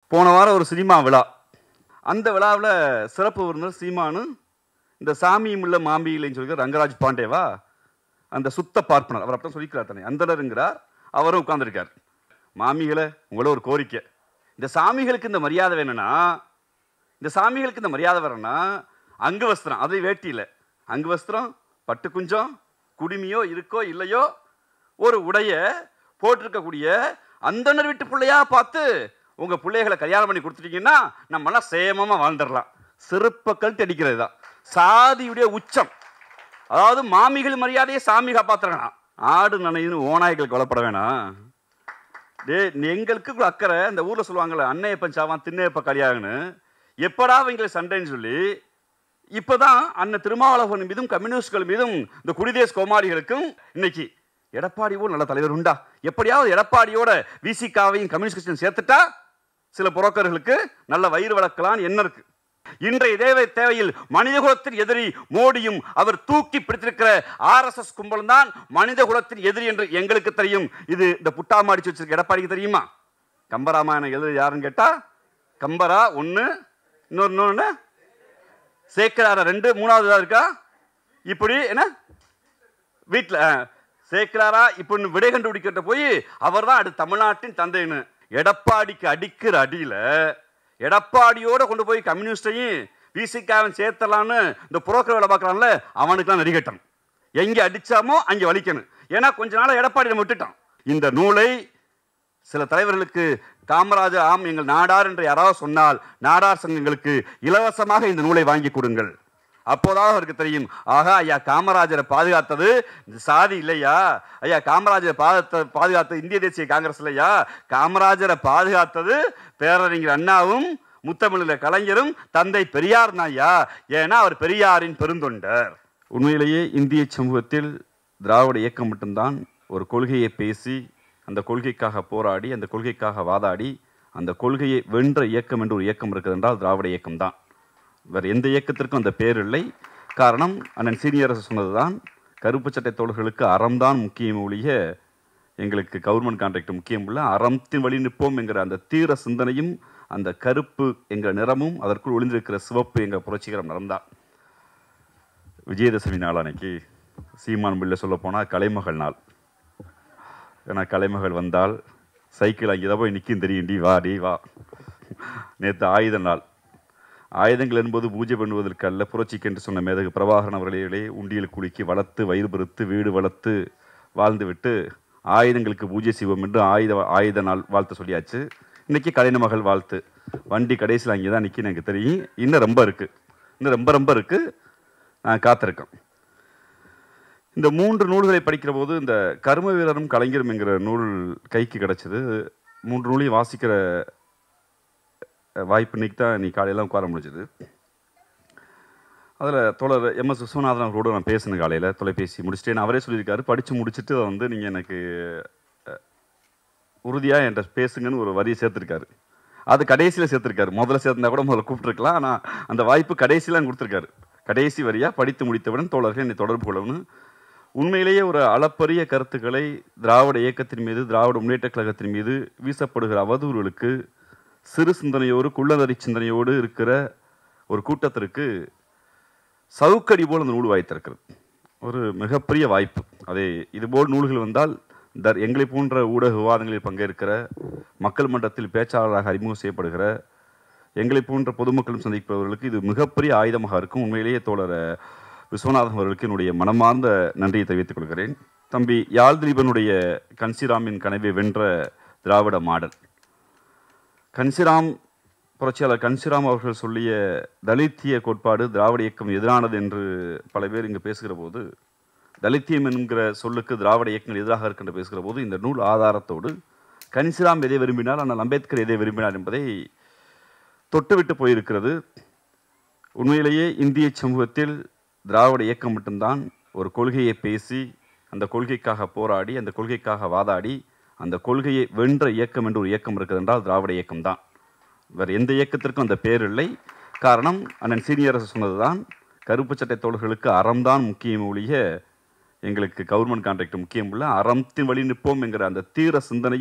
போன வாரம் ஒரு சினிமா விழா அந்த விழாவில் சிறப்பு விருந்தினர் சீமானு இந்த சாமியும் இல்லை மாம்பி இல்லைன்னு சொல்லி ரங்கராஜ் பாண்டேவா அந்த சுத்த பார்ப்பனர் அவர் அப்படிதான் சொல்லிக்கிறார் தானே அந்தனருங்கிறார் அவரும் உட்கார்ந்திருக்கார் மாமிகளை உங்கள ஒரு கோரிக்கை இந்த சாமிகளுக்கு இந்த மரியாதை வேணும்னா இந்த சாமிகளுக்கு இந்த மரியாதை வரணும்னா அங்கு வஸ்திரம் அது வேட்டி இல்லை அங்கு வஸ்திரம் பட்டு குஞ்சம் குடுமியோ இருக்கோ இல்லையோ ஒரு உடைய போட்டிருக்கக்கூடிய அந்தனர் வீட்டு பிள்ளையா பார்த்து உங்க பிள்ளைகளை கல்யாணம் பண்ணி கொடுத்துட்டீங்கன்னா நம்மளாம் சேமமா வாழ்ந்துடலாம் செருப்ப கழட்டி அடிக்கிறது தான் சாதியுடைய உச்சம் அதாவது மாமிகள் மரியாதையை சாமி காப்பாத்துறானா ஆடு நனையுன்னு ஓநாய்கள் கொலைப்பட வேணாம் டே எங்களுக்கு கூட அக்கறை இந்த ஊர்ல சொல்லுவாங்கல்ல அன்னையப்பன் சாவான் திண்ணையப்ப கல்யாணம்னு எப்படா அவங்களுக்கு சண்டைன்னு சொல்லி இப்பதான் அண்ணன் திருமாவளவன் மீதும் கம்யூனிஸ்ட்கள் மீதும் இந்த குடிதேஸ் கோமாளிகளுக்கும் இன்னைக்கு எடப்பாடியோ நல்ல தலைவர் உண்டா எப்படியாவது எடப்பாடியோட விசிகாவையும் கம்யூனிஸ்ட் கட்சியும் சேர்த்துட்டா சில புரோக்கர்களுக்கு நல்ல வயிறு வளர்க்கலான்னு என்ன இருக்கு இன்றைய தேவை தேவையில் மனிதகுலத்தின் எதிரி மோடியும் அவர் தூக்கி பிடித்திருக்கிற ஆர்எஸ்எஸ் கும்பலும் தான் மனிதகுலத்தின் எதிரி என்று எங்களுக்கு தெரியும் இது இந்த புட்டாம அடிச்சு வச்சிருக்க எடப்பாடிக்கு தெரியுமா கம்பராமாயணம் எழுது யாருன்னு கேட்டா கம்பரா ஒன்று இன்னொரு இன்னொன்று சேக்கரார ரெண்டு மூணாவது இதா இருக்கா இப்படி என்ன வீட்டில் சேக்கராரா இப்படி விடை கண்டுபிடிக்கிட்ட போய் அவர் தான் அடுத்து தமிழ்நாட்டின் தந்தைன்னு எடப்பாடிக்கு அடிக்கிற அடியில எடப்பாடியோட கொண்டு போய் கம்யூனிஸ்டையும் விசிகாவன் சேர்த்தலான்னு இந்த புரோக்கர் வேலை பார்க்கறான்ல அவனுக்குலாம் நடிகட்டம் எங்கே அடிச்சாமோ அங்கே வலிக்கணும் ஏன்னா கொஞ்ச நாள் எடப்பாடி நம்ம விட்டுட்டோம் இந்த நூலை சில தலைவர்களுக்கு காமராஜர் ஆம் எங்கள் நாடார் என்று யாராவது சொன்னால் நாடார் சங்கங்களுக்கு இலவசமாக இந்த நூலை வாங்கி கொடுங்கள் அப்போதான் அவருக்கு தெரியும் ஆகா ஐயா காமராஜரை பாதுகாத்தது இந்த சாதி இல்லையா ஐயா காமராஜரை பாதுகாத்த பாதுகாத்தது இந்திய தேசிய காங்கிரஸ் இல்லையா காமராஜரை பாதுகாத்தது பேரறிஞர் அண்ணாவும் முத்தமிழில் கலைஞரும் தந்தை பெரியார் ஐயா ஏன்னா அவர் பெரியாரின் பெருந்தொண்டர் உண்மையிலேயே இந்திய சமூகத்தில் திராவிட இயக்கம் மட்டும்தான் ஒரு கொள்கையை பேசி அந்த கொள்கைக்காக போராடி அந்த கொள்கைக்காக வாதாடி அந்த கொள்கையை வென்ற இயக்கம் என்று ஒரு இயக்கம் இருக்குது என்றால் திராவிட இயக்கம் தான் வேறு எந்த இயக்கத்திற்கும் அந்த பேர் இல்லை காரணம் அண்ணன் சீனியரசு சொன்னதுதான் கருப்பு சட்டை தோழர்களுக்கு அறம்தான் முக்கியம் ஒழிய எங்களுக்கு கவர்மெண்ட் கான்ட்ராக்ட் முக்கியம் இல்லை அறத்தின் வழி நிற்போம் என்கிற அந்த தீர சிந்தனையும் அந்த கருப்பு என்கிற நிறமும் அதற்குள் ஒளிந்திருக்கிற சிவப்பு என்கிற புரட்சிகரம் நிறம்தான் விஜயதசமி நாள் அன்னைக்கு சீமான் பிள்ளை சொல்ல போனால் கலைமகள் நாள் ஏன்னா கலைமகள் வந்தால் சைக்கிள் அங்கே தான் போய் நிற்கும் தெரியும் டி வா டி வா நேற்று ஆயுத நாள் ஆயுதங்கள் என்பது பூஜை பண்ணுவதற்கு அல்ல புரட்சிக்கு என்று சொன்ன மேதகு பிரபாகரன் அவர்களே உண்டியல் குலுக்கி வளர்த்து வயிறு பெருத்து வீடு வளர்த்து வாழ்ந்துவிட்டு ஆயுதங்களுக்கு பூஜை செய்வோம் என்று ஆயுத ஆயுத நாள் வாழ்த்து சொல்லியாச்சு இன்னைக்கு கலைஞ மகள் வாழ்த்து வண்டி கடைசியில் அங்கே தான் நிற்கின்னு எனக்கு தெரியும் இன்னும் ரொம்ப இருக்கு இன்னும் ரொம்ப ரொம்ப இருக்கு நான் காத்திருக்கேன் இந்த மூன்று நூல்களை படிக்கிற போது இந்த கர்ம வீரரும் கலைஞரும் என்கிற நூல் கைக்கு கிடைச்சது மூன்று நூலையும் வாசிக்கிற அஹ், வாய்ப்பு இன்னைக்கு தான் நீ காலையெல்லாம் உட்கார முடிஞ்சது அதில் தோழர் எம்எஸ் விஸ்வநாதன் அவரோட நான் பேசினேன் காலையில் தொலைபேசி முடிச்சுட்டேன் அவரே சொல்லியிருக்காரு படித்து முடிச்சுட்டு அதை வந்து நீங்கள் எனக்கு உறுதியாக என்கிட்ட பேசுங்கன்னு ஒரு வரியை சேர்த்துருக்காரு அது கடைசியில் சேர்த்துருக்காரு முதல்ல சேர்த்துனா கூட முதல்ல கூப்பிட்டுருக்கலாம் ஆனால் அந்த வாய்ப்பு கடைசியில் கொடுத்துருக்காரு கடைசி வரியாக படித்து முடித்தவுடன் தோழர்கள் என்னை தொடர்பு கொள்ளணும் உண்மையிலேயே ஒரு அளப்பரிய கருத்துக்களை திராவிட இயக்கத்தின் மீது திராவிட முன்னேற்ற கழகத்தின் மீது வீசப்படுகிற அவதூறுகளுக்கு சிறு சிந்தனையோடு குள்ளநரி சிந்தனையோடு இருக்கிற ஒரு கூட்டத்திற்கு சவுக்கடி போல் அந்த நூல் வாய்த்திருக்கிறது ஒரு மிகப்பெரிய வாய்ப்பு அதை இதுபோல் நூல்கள் வந்தால் தர் எங்களை போன்ற ஊடக விவாதங்களில் பங்கேற்கிற மக்கள் மன்றத்தில் பேச்சாளராக அறிமுகம் செய்யப்படுகிற எங்களை போன்ற பொதுமக்களும் சந்திப்பவர்களுக்கு இது மிகப்பெரிய ஆயுதமாக இருக்கும் உண்மையிலேயே தோழர் விஸ்வநாதன் அவர்களுக்கு என்னுடைய மனமார்ந்த நன்றியை தெரிவித்துக் கொள்கிறேன் தம்பி யாழ் திலீபனுடைய கன்சிராமின் கனவை வென்ற திராவிட மாடல் கன்சிராம் புரட்சியாளர் கன்சிராம் அவர்கள் சொல்லிய தலித்திய கோட்பாடு திராவிட இயக்கம் எதிரானது என்று பல பேர் இங்கு பேசுகிற போது தலித்தியம் என்கிற சொல்லுக்கு திராவிட இயக்கங்கள் எதிராக இருக்கின்ற பேசுகிற போது இந்த நூல் ஆதாரத்தோடு கன்சிராம் எதை விரும்பினார் ஆனால் அம்பேத்கர் எதை விரும்பினார் என்பதை தொட்டுவிட்டு போயிருக்கிறது உண்மையிலேயே இந்திய சமூகத்தில் திராவிட இயக்கம் மட்டும்தான் ஒரு கொள்கையை பேசி அந்த கொள்கைக்காக போராடி அந்த கொள்கைக்காக வாதாடி அந்த கொள்கையை வென்ற இயக்கம் என்று ஒரு இயக்கம் இருக்குது என்றால் திராவிட இயக்கம் தான் வேறு எந்த இயக்கத்திற்கும் அந்த பேர் இல்லை காரணம் அண்ணன் சீனியரசு சொன்னதுதான் கருப்பு சட்டை தோழர்களுக்கு அறம்தான் முக்கியம் ஒழிய எங்களுக்கு கவர்மெண்ட் கான்ட்ராக்ட் முக்கியம் இல்லை அறத்தின் வழி நிற்போம் என்கிற அந்த தீர சிந்தனையும்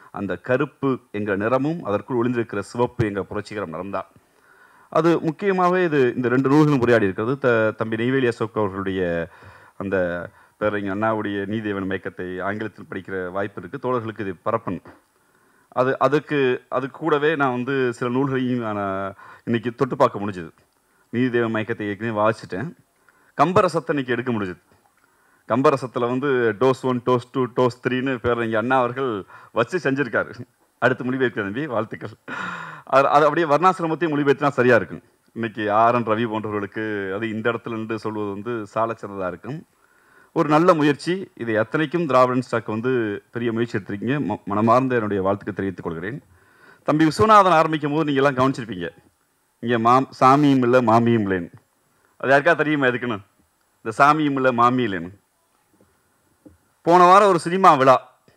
அந்த கருப்பு என்கிற நிறமும் அதற்குள் ஒளிந்திருக்கிற சிவப்பு என்கிற புரட்சிகர நிறம்தான் அது முக்கியமாகவே இது இந்த ரெண்டு நூல்களும் உரையாடி இருக்கிறது த தம்பி நெய்வேலி அசோக் அவர்களுடைய அந்த பேரறிஞர் அண்ணாவுடைய நீதிவன் மயக்கத்தை ஆங்கிலத்தில் படிக்கிற வாய்ப்பு இருக்குது தோழர்களுக்கு இது பரப்பன் அது அதுக்கு அது கூடவே நான் வந்து சில நூல்களையும் நான் இன்னைக்கு தொட்டு பார்க்க முடிஞ்சது நீதிதேவ மயக்கத்தை ஏற்கனவே வாசிச்சிட்டேன் கம்பரசத்தை இன்னைக்கு எடுக்க முடிஞ்சது கம்பரசத்தில் வந்து dose one dose two dose த்ரீன்னு பேர் இங்கே அண்ணா அவர்கள் வச்சு செஞ்சுருக்காரு அடுத்து மொழிபெயர்க்க தம்பி வாழ்த்துக்கள் அது அது அப்படியே வர்ணாசிரமத்தையும் மொழிபெயர்த்தினா சரியாக இருக்கும் இன்னைக்கு ஆர் என் ரவி போன்றவர்களுக்கு அது இந்த இடத்துல நின்று சொல்வது வந்து சாலச்சிறந்ததாக இருக்கும் ஒரு நல்ல முயற்சி இது எத்தனைக்கும் திராவிடன் ஸ்டாக் வந்து பெரிய முயற்சி எடுத்திருக்கீங்க ம- மனமார்ந்த என்னுடைய வாழ்த்துக்களை தெரிவித்துக் கொள்கிறேன் தம்பி விஸ்வநாதன் ஆரம்பிக்கும் போது நீங்கள் எல்லாம் கவனிச்சிருப்பீங்க இங்கே மாம் சாமியும் இல்லை மாமியும் இல்லைன்னு அது யாருக்கா தெரியுமா எதுக்குன்னு இந்த சாமியும் இல்லை மாமி இல்லைன்னு போன வாரம் ஒரு சினிமா விழா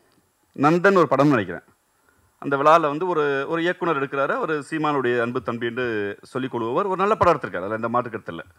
நந்தன் ஒரு படம் நினைக்கிறேன் அந்த விழாவில் வந்து ஒரு ஒரு இயக்குனர் எடுக்கிறாரு ஒரு சீமானுடைய அன்பு தம்பி என்று சொல்லிக் கொள்பவர் ஒரு நல்ல படம் எடுத்திருக்காரு அதில் எந்த மாற்று கருத்து இல்லை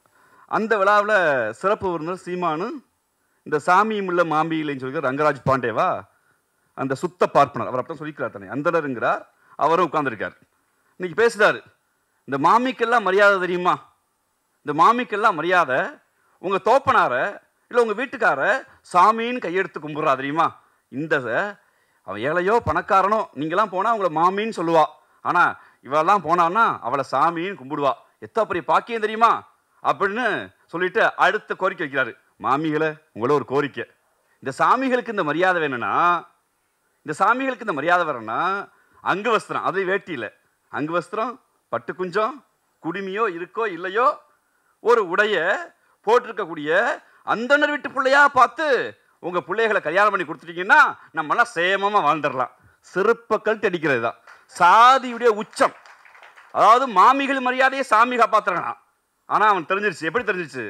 அந்த விழாவில் சிறப்பு விருந்தினர் சீமானு இந்த சாமியும் இல்லை மாமி இல்லைன்னு சொல்லி ரங்கராஜ் பாண்டேவா அந்த சுத்த பார்ப்பனர் அவர் அப்படிதான் சொல்லிக்கிறார் தானே அந்தனருங்கிறார் அவரும் உட்கார்ந்திருக்கார் இன்னைக்கு பேசுறாரு இந்த மாமிக்கெல்லாம் மரியாதை தெரியுமா இந்த மாமிக்கெல்லாம் மரியாதை உங்க தோப்பனார இல்லை உங்க வீட்டுக்கார சாமின்னு கையெடுத்து கும்பிட்றா தெரியுமா இந்த அவன் ஏழையோ பணக்காரனோ நீங்களாம் போனால் அவங்கள மாமின்னு சொல்லுவா ஆனால் இவெல்லாம் போனான்னா அவளை சாமின்னு கும்பிடுவா எத்தனை பெரிய பாக்கியம் தெரியுமா அப்படின்னு சொல்லிட்டு அடுத்த கோரிக்கை வைக்கிறாரு மாமிகளை உங்களோட ஒரு கோரிக்கை இந்த சாமிகளுக்கு இந்த மரியாதை வேணும்னா இந்த சாமிகளுக்கு இந்த மரியாதை வரணும்னா அங்கு வஸ்திரம் அது வேட்டி இல்லை அங்கு வஸ்திரம் பட்டு குஞ்சம் குடுமியோ இருக்கோ இல்லையோ ஒரு உடைய போட்டிருக்கக்கூடிய அந்தனர் வீட்டு பிள்ளையா பார்த்து உங்க பிள்ளைகளை கல்யாணம் பண்ணி கொடுத்துட்டீங்கன்னா நம்மளாம் சேமமா வாழ்ந்துடலாம் சிறப்பை கழுத்து அடிக்கிறது தான் சாதியுடைய உச்சம் அதாவது மாமிகள் மரியாதையை சாமி காப்பாத்துறான் ஆனா அவன் தெரிஞ்சிருச்சு எப்படி தெரிஞ்சிருச்சு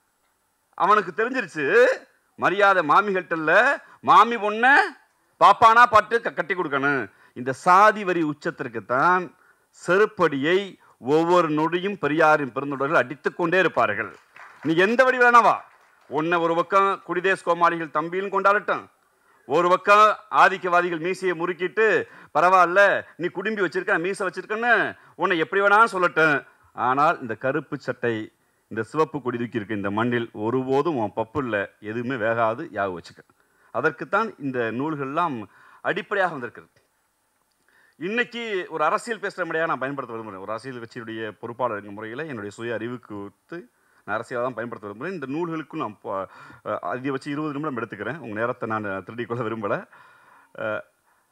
அவனுக்கு தெரிஞ்சிருச்சு மரியாதை மாமிகள்கிட்ட இல்ல மாமி பொண்ண பாப்பானா பாட்டு க- கட்டி கொடுக்கணும் இந்த சாதி வரி உச்சத்திற்கு தான் செருப்படியை ஒவ்வொரு நொடியும் பெரியாரின் பெருந்தொடர்கள் அடித்துக் கொண்டே இருப்பார்கள் நீ எந்த வடி வேணாவா உன்னை ஒரு பக்கம் குடிதேஸ் கோமாளிகள் தம்பின்னு கொண்டாடட்டும் ஒரு பக்கம் ஆதிக்கவாதிகள் மீசையை முறுக்கிட்டு பரவாயில்ல நீ குடும்பி வச்சிருக்க நான் மீசை வச்சிருக்கேன்னு உன்னை எப்படி வேணாலும் சொல்லட்டும் ஆனால் இந்த கருப்பு சட்டை இந்த சிவப்பு கொடி தூக்கி இருக்க இந்த மண்ணில் ஒருபோதும் உன் பப்பு இல்லை எதுவுமே வேகாது யாக வச்சுக்க அதற்குத்தான் இந்த நூல்கள்லாம் அடிப்படையாக வந்திருக்கிறது இன்னைக்கு ஒரு அரசியல் பேசுகிற முறையாக நான் பயன்படுத்த விரும்புகிறேன் ஒரு அரசியல் கட்சியுடைய பொறுப்பாளர் என்ற முறையில் என்னுடைய சுய அறிவுக்கு ஒத்து நான் அரசியலாக தான் பயன்படுத்த விரும்புகிறேன் இந்த நூல்களுக்கும் நான் ப- அஹ் அதை வச்சு இருபது நிமிடம் எடுத்துக்கிறேன் உங்கள் நேரத்தை நான் திருடிக்கொள்ள விரும்பலை அஹ்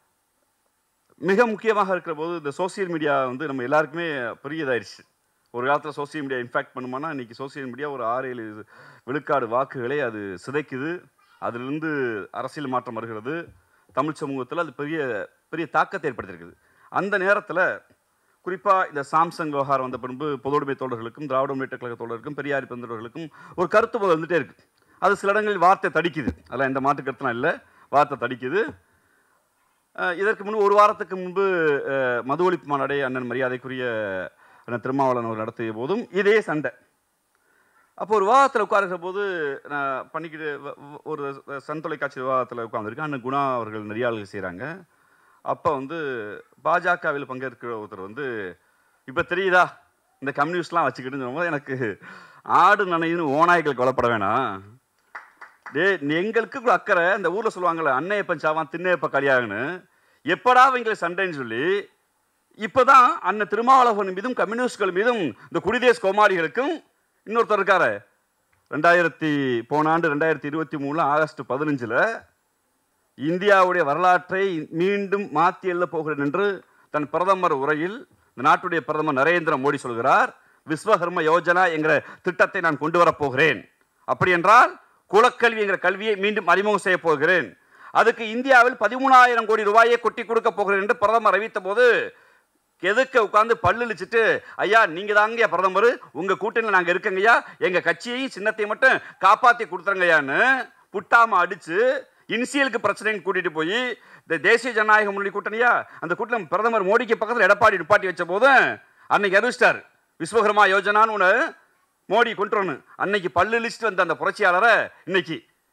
மிக முக்கியமாக இருக்கிற போது இந்த சோஷியல் மீடியா வந்து நம்ம எல்லாருக்குமே பெரிய இதாயிருச்சு ஒரு காலத்தில் சோஷியல் மீடியா இன்ஃபேக்ட் பண்ணுமானா இன்னைக்கு சோஷியல் மீடியா ஒரு ஆறு ஏழு விழுக்காடு வாக்குகளை அது சிதைக்குது அதிலிருந்து அரசியல் மாற்றம் வருகிறது தமிழ் சமூகத்தில் அது பெரிய பெரிய தாக்கத்தை ஏற்படுத்தியிருக்குது அந்த நேரத்தில் குறிப்பாக இந்த சாம்சங் விவகாரம் வந்த பின்பு பொதுவுடைமை தோழர்களுக்கும் திராவிட முன்னேற்ற கழக தோழர்களுக்கும் பெரியாரி பெருந்தோழர்களுக்கும் ஒரு கருத்து போது வந்துட்டே இருக்கு அது சில இடங்களில் வார்த்தை தடிக்குது அதெல்லாம் எந்த மாற்று கருத்துலாம் இல்லை வார்த்தை தடிக்குது அஹ் இதற்கு முன்பு ஒரு வாரத்துக்கு முன்பு அஹ், மது ஒழிப்பு மாநாடை அண்ணன் மரியாதைக்குரிய அண்ணன் திருமாவளவன் அவர் நடத்திய போதும் இதே சண்டை அப்போ ஒரு விவாதத்தில் உட்காருகிற போது நான் பண்ணிக்கிட்டு வ- வ- ஒரு சன் தொலைக்காட்சி விவாதத்தில் உட்காந்துருக்கேன் அண்ணன் குணா அவர்கள் நெறியாளர்கள் செய்கிறாங்க அப்போ வந்து பாஜகவில் பங்கேற்கிற ஒருத்தர் வந்து இப்போ தெரியுதா இந்த கம்யூனிஸ்ட்லாம் வச்சுக்கிட்டுன்னு சொல்லும்போது எனக்கு ஆடு நனையுன்னு ஓநாய்கள் கொல்லப்பட வேணாம் டே எங்களுக்கு கூட அக்கறை இந்த ஊர்ல சொல்லுவாங்கல்ல அன்னையப்பன் சாவான் திண்ணையப்ப கலியாகன்னு எப்படா இவங்களுக்கு சண்டைன்னு சொல்லி இப்பதான் அண்ணன் திருமாவளவன் மீதும் கம்யூனிஸ்ட்கள் மீதும் இந்த குடிதேஸ் கோமாளிகளுக்கும் இன்னொருத்தர் இருக்காரு ரெண்டாயிரத்தி போன ஆண்டு ரெண்டாயிரத்தி இருபத்தி மூணு ஆகஸ்ட் பதினஞ்சுல இந்தியாவுடைய வரலாற்றை மீண்டும் மாற்றி எழுதப் போகிறேன் என்று தன் பிரதமர் உரையில் இந்த நாட்டுடைய பிரதமர் நரேந்திர மோடி சொல்கிறார் விஸ்வகர்ம யோஜனா என்கிற திட்டத்தை நான் கொண்டு வரப் போகிறேன் அப்படி என்றால் குலக்கல்வி என்கிற கல்வியை மீண்டும் அறிமுகம் செய்ய போகிறேன் அதுக்கு இந்தியாவில் பதிமூணாயிரம் கோடி ரூபாயை கொட்டி கொடுக்க போகிறேன் என்று பிரதமர் அறிவித்த போது எதுக்க உட்கார்ந்து பல்லுழிச்சிட்டு ஐயா நீங்க தாங்க பிரதமர் உங்க கூட்டணியில் நாங்க இருக்கங்கய்யா எங்க கட்சியையும் சின்னத்தையும் மட்டும் காப்பாத்தி கொடுத்துருங்கய்யான்னு புட்டாம அடிச்சு இன்சியலுக்கு பிரச்சனைன்னு கூட்டிட்டு போய் இந்த தேசிய ஜனநாயக முன்னணி கூட்டணியா அந்த கூட்டணி பிரதமர் மோடிக்கு பக்கத்தில் எடப்பாடி நிப்பாட்டி வச்ச போது அன்னைக்கு அறிவிச்சிட்டார் விஸ்வகர்மா யோஜனான்னு ஒன்று மோடி கொண்டு வரணும் அன்னைக்கு பல்லு லிஸ்ட் வந்த அந்த புரட்சியாளரை இன்னைக்கு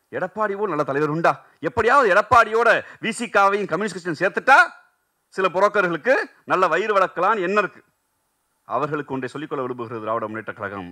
எடப்பாடி போல் நல்ல தலைவர் உண்டா எப்படியாவது எடப்பாடியோட விசிகாவையும் கம்யூனிஸ்ட் கட்சியும் சேர்த்துட்டா சில புரோக்கர்களுக்கு நல்ல வயிறு வளர்க்கலாம்னு என்ன இருக்கு அவர்களுக்கு ஒன்றை சொல்லிக்கொள்ள விரும்புகிறது திராவிட முன்னேற்ற கழகம்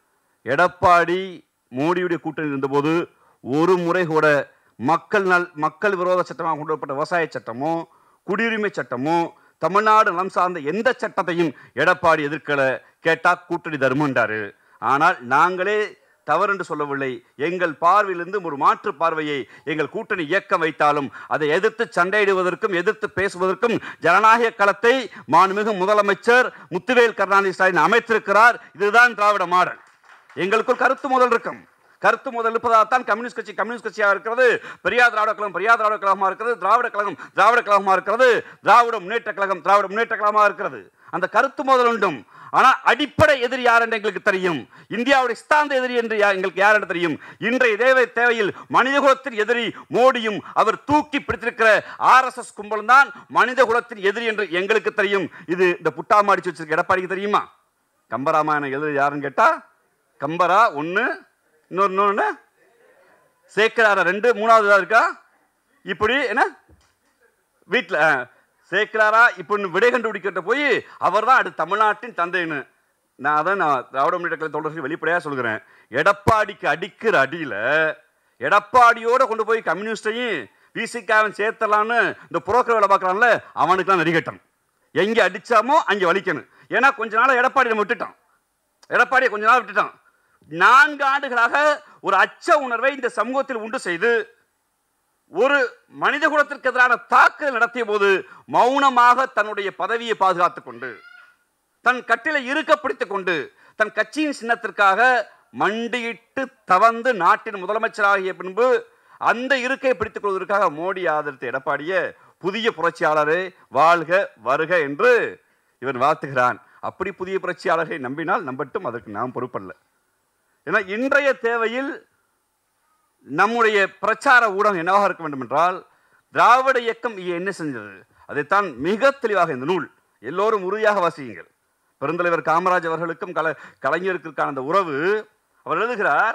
எடப்பாடி மோடியுடைய கூட்டணி இருந்தபோது ஒரு முறை கூட மக்கள் நல் மக்கள் விரோத சட்டமாக கொண்டு வரப்பட்ட விவசாய சட்டமோ குடியுரிமை சட்டமோ தமிழ்நாடு நலம் சார்ந்த எந்த சட்டத்தையும் எடப்பாடி எதிர்க்கல கேட்டா கூட்டணி தர்மன்றாரு ஆனால் நாங்களே தவறு என்று சொல்லவில்லை எங்கள் பார்வையிலிருந்து ஒரு மாற்று பார்வையை எங்கள் கூட்டணி இயக்கம் வைத்தாலும் அதை எதிர்த்து சண்டையிடுவதற்கும் எதிர்த்து பேசுவதற்கும் ஜனநாயக களத்தை மாண்புமிகு முதலமைச்சர் முத்துவேல் கருணாநிதி ஸ்டாலின் அமைத்திருக்கிறார் இதுதான் திராவிட மாடல் எங்களுக்குள் கருத்து முதல் இருக்கும் கருத்து முதல் இருப்பதால்தான் கம்யூனிஸ்ட் கட்சி கம்யூனிஸ்ட் கட்சியாக இருக்கிறது பெரியார் திராவிட கழகம் பெரியார் திராவிட கழகமாக இருக்கிறது திராவிட கழகம் திராவிட கழகமாக இருக்கிறது திராவிட முன்னேற்ற கழகம் திராவிட முன்னேற்ற கழகமாக இருக்கிறது அந்த கருத்து முதல் உண்டும் ஆனால் அடிப்படை எதிரி யார் என்று எங்களுக்கு தெரியும் இந்தியாவுடைய சித்தாந்த எதிரி என்று யா- எங்களுக்கு யார் என்று தெரியும் இன்றைய தேவை தேவையில் மனிதகுலத்தின் எதிரி மோடியும் அவர் தூக்கி பிடித்திருக்கிற ஆர்எஸ்எஸ் கும்பலும் தான் மனிதகுலத்தின் எதிரி என்று எங்களுக்கு தெரியும் இது இந்த புட்டாம அடிச்சு வச்சிருக்க எடப்பாடிக்கு தெரியுமா கம்பராமாயணம் எழுது யாருன்னு கேட்டா கம்பரா ஒன்று இன்னொரு இன்னொன்று சேக்கரார ரெண்டு மூணாவது இதா இருக்கா இப்படி என்ன வீட்டில் சேக்கராரா இப்போ விடை கண்டுபிடிக்கிட்ட போய் அவர் தான் அடுத்து தமிழ்நாட்டின் தந்தைன்னு நான் அதான் நான் திராவிட முன்னேற்ற கழக தொடர்ச்சி வெளிப்படையாக சொல்கிறேன் எடப்பாடிக்கு அடிக்கிற அடியில் எடப்பாடியோட கொண்டு போய் கம்யூனிஸ்டையும் விசிகாவன் சேர்த்தலான்னு இந்த புரோக்கர் வேலை பார்க்குறான்ல அவனுக்குலாம் நடிகட்டம் எங்கே அடிச்சாமோ அங்கே வலிக்கணும் ஏன்னா கொஞ்ச நாள் எடப்பாடி நம்ம விட்டுட்டோம் எடப்பாடியை கொஞ்ச நாள் விட்டுட்டான் நான்கு ஆண்டுகளாக ஒரு அச்ச உணர்வை இந்த சமூகத்தில் உண்டு செய்து ஒரு மனித குலத்திற்கு எதிரான தாக்குதல் நடத்திய போது மௌனமாக தன்னுடைய பதவியை பாதுகாத்துக் கொண்டு தன் கட்டிலை இருக்க பிடித்துக் கொண்டு தன் கட்சியின் சின்னத்திற்காக மண்டியிட்டு தவந்து நாட்டின் முதலமைச்சராகிய பின்பு அந்த இருக்கை பிடித்துக் கொள்வதற்காக மோடி ஆதரித்த எடப்பாடிய புதிய புரட்சியாளரே வாழ்க வருக என்று இவன் வாழ்த்துகிறான் அப்படி புதிய புரட்சியாளரை நம்பினால் நம்பட்டும் அதற்கு நாம் பொறுப்பல்ல ஏன்னா இன்றைய தேவையில் நம்முடைய பிரச்சார ஊடகம் என்னவாக இருக்க வேண்டும் என்றால் திராவிட இயக்கம் இங்கே என்ன செஞ்சது அதைத்தான் மிக தெளிவாக இந்த நூல் எல்லோரும் உறுதியாக வாசியுங்கள் பெருந்தலைவர் காமராஜ் அவர்களுக்கும் கல கலைஞருக்கான அந்த உறவு அவர் எழுதுகிறார்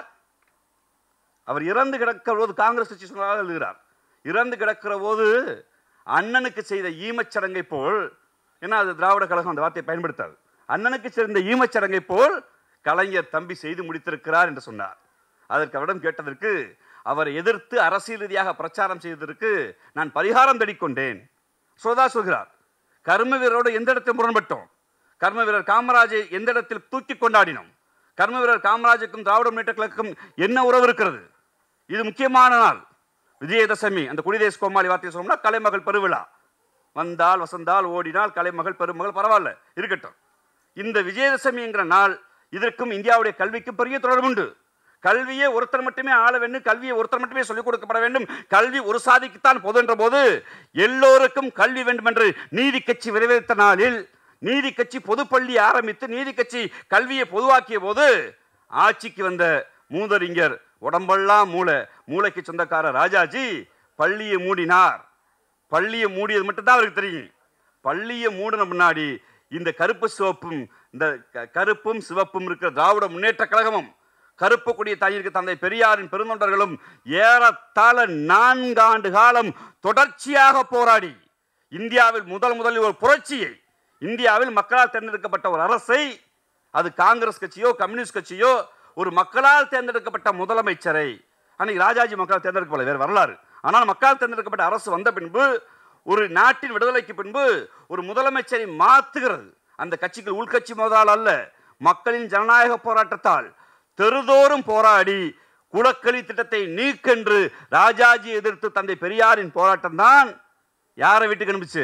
அவர் இறந்து கிடக்கிற போது காங்கிரஸ் கட்சி சொன்னதாக எழுதுகிறார் இறந்து கிடக்கிற போது அண்ணனுக்கு செய்த ஈமச்சடங்கை போல் ஏன்னா அது திராவிட கழகம் அந்த வார்த்தையை பயன்படுத்தாது அண்ணனுக்கு செய்த ஈமச்சடங்கை போல் கலைஞர் தம்பி செய்து முடித்திருக்கிறார் என்று சொன்னார் அதற்கு அவரிடம் கேட்டதற்கு அவரை எதிர்த்து அரசியல் ரீதியாக பிரச்சாரம் செய்ததற்கு நான் பரிகாரம் தேடிக்கொண்டேன் சோதா சொல்கிறார் கர்ம வீரரோடு எந்த இடத்தில் முரண்பட்டோம் கர்ம வீரர் காமராஜை எந்த இடத்தில் தூக்கி கொண்டாடினோம் கர்ம வீரர் காமராஜுக்கும் திராவிட முன்னேற்ற கழகத்துக்கும் என்ன உறவு இருக்கிறது இது முக்கியமான நாள் விஜயதசமி அந்த குடிதேச கோமாளி வார்த்தையை சொன்னோம்னா கலைமகள் பெருவிழா வந்தால் வசந்தால் ஓடினால் கலைமகள் பெருமகள் பரவாயில்ல இருக்கட்டும் இந்த விஜயதசமி என்கிற நாள் இதற்கும் இந்தியாவுடைய கல்விக்கும் பெரிய தொடர்பு உண்டு கல்வியை ஒருத்தர் மட்டுமே ஆள வேண்டும் கல்வியை ஒருத்தர் மட்டுமே சொல்லிக் கொடுக்கப்பட வேண்டும் கல்வி ஒரு சாதிக்குத்தான் பொது என்ற போது எல்லோருக்கும் கல்வி வேண்டும் என்று நீதி கட்சி விரைவித்த நாளில் நீதி கட்சி பொதுப்பள்ளி ஆரம்பித்து நீதி கட்சி கல்வியை பொதுவாக்கிய போது ஆட்சிக்கு வந்த மூதறிஞர் உடம்பெல்லாம் மூளை மூளைக்கு சொந்தக்காரர் ராஜாஜி பள்ளியை மூடினார் பள்ளியை மூடியது மட்டும்தான் அவருக்கு தெரியும் பள்ளியை மூடின முன்னாடி இந்த கருப்பு சிவப்பும் இந்த க- கருப்பும் சிவப்பும் இருக்கிற திராவிட முன்னேற்ற கழகமும் கருப்பு கொடிய தாயிற்கு தந்தை பெரியாரின் பெருந்தொண்டர்களும் ஏறத்தாழ நான்காண்டு காலம் தொடர்ச்சியாக போராடி இந்தியாவில் முதல் முதலில் ஒரு புரட்சியை இந்தியாவில் மக்களால் தேர்ந்தெடுக்கப்பட்ட ஒரு அரசை அது காங்கிரஸ் கட்சியோ கம்யூனிஸ்ட் கட்சியோ ஒரு மக்களால் தேர்ந்தெடுக்கப்பட்ட முதலமைச்சரை அன்னைக்கு ராஜாஜி மக்களால் தேர்ந்தெடுக்கப்படல வேறு வரலாறு ஆனால் மக்களால் தேர்ந்தெடுக்கப்பட்ட அரசு வந்த பின்பு ஒரு நாட்டின் விடுதலைக்கு பின்பு ஒரு முதலமைச்சரை மாற்றுகிறது அந்த கட்சிகள் உள்கட்சி மோதலால் அல்ல மக்களின் ஜனநாயக போராட்டத்தால் தெருதோறும் போராடி குலக்கலி திட்டத்தை நீக்கென்று ராஜாஜி எதிர்த்து தந்தை பெரியாரின் போராட்டம் தான் யாரை வீட்டுக்கு அனுப்பிச்சு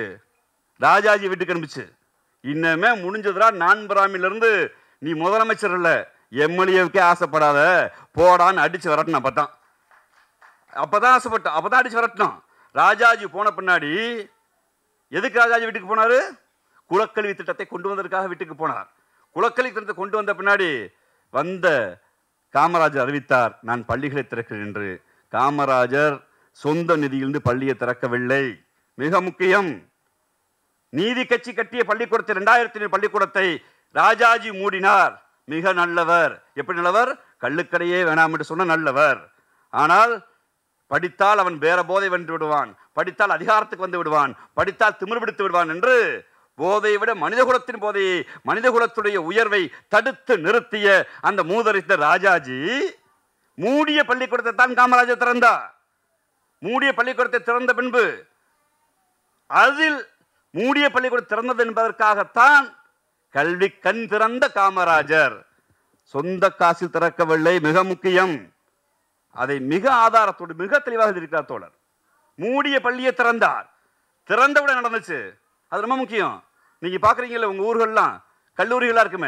ராஜாஜி வீட்டுக்கு அனுப்பிச்சு இன்னமே முடிஞ்சதுடா நான் பிராமிலிருந்து நீ முதலமைச்சர் இல்ல எம்எல்ஏவுக்கே ஆசைப்படாத போடான்னு அடிச்சு வரட்டணும் அப்பதான் அப்பதான் ஆசைப்பட்டோம் அப்பதான் அடிச்சு வரட்டணும் ராஜாஜி போன பின்னாடி எதுக்கு ராஜாஜி வீட்டுக்கு போனாரு குலக்கல்வி திட்டத்தை கொண்டு வந்ததற்காக வீட்டுக்கு போனார் குலக்கல்வி திட்டத்தை கொண்டு வந்த பின்னாடி வந்த காமராஜர் அறிவித்தார் நான் பள்ளிகளை திறக்கிறேன் என்று காமராஜர் சொந்த நிதியிலிருந்து பள்ளியை திறக்கவில்லை மிக முக்கியம் நீதி கட்சி கட்டிய பள்ளிக்கூடத்தை இரண்டாயிரத்தி பள்ளிக்கூடத்தை ராஜாஜி மூடினார் மிக நல்லவர் எப்படி நல்லவர் கள்ளுக்கடையே வேணாம் என்று சொன்ன நல்லவர் ஆனால் படித்தால் அவன் வேற போதை வென்று விடுவான் படித்தால் அதிகாரத்துக்கு வந்து விடுவான் படித்தால் திமிர் பிடித்து விடுவான் என்று போதையை விட மனிதகுலத்தின் போதையை மனிதகுலத்துடைய உயர்வை தடுத்து நிறுத்திய அந்த மூதரித்த ராஜாஜி மூடிய பள்ளிக்கூடத்தை தான் காமராஜர் திறந்தார் மூடிய பள்ளிக்கூடத்தை திறந்த பின்பு அதில் மூடிய பள்ளிக்கூடம் திறந்தது என்பதற்காகத்தான் கல்வி கண் திறந்த காமராஜர் சொந்த காசில் திறக்கவில்லை மிக முக்கியம் அதை மிக ஆதாரத்தோடு மிக தெளிவாக இருக்கிறார் தோழர் மூடிய பள்ளியை திறந்தார் திறந்தவுடன் நடந்துச்சு அது ரொம்ப முக்கியம் நீங்க பாக்குறீங்கல்ல உங்க ஊர்கள்லாம் கல்லூரிகளா இருக்குமே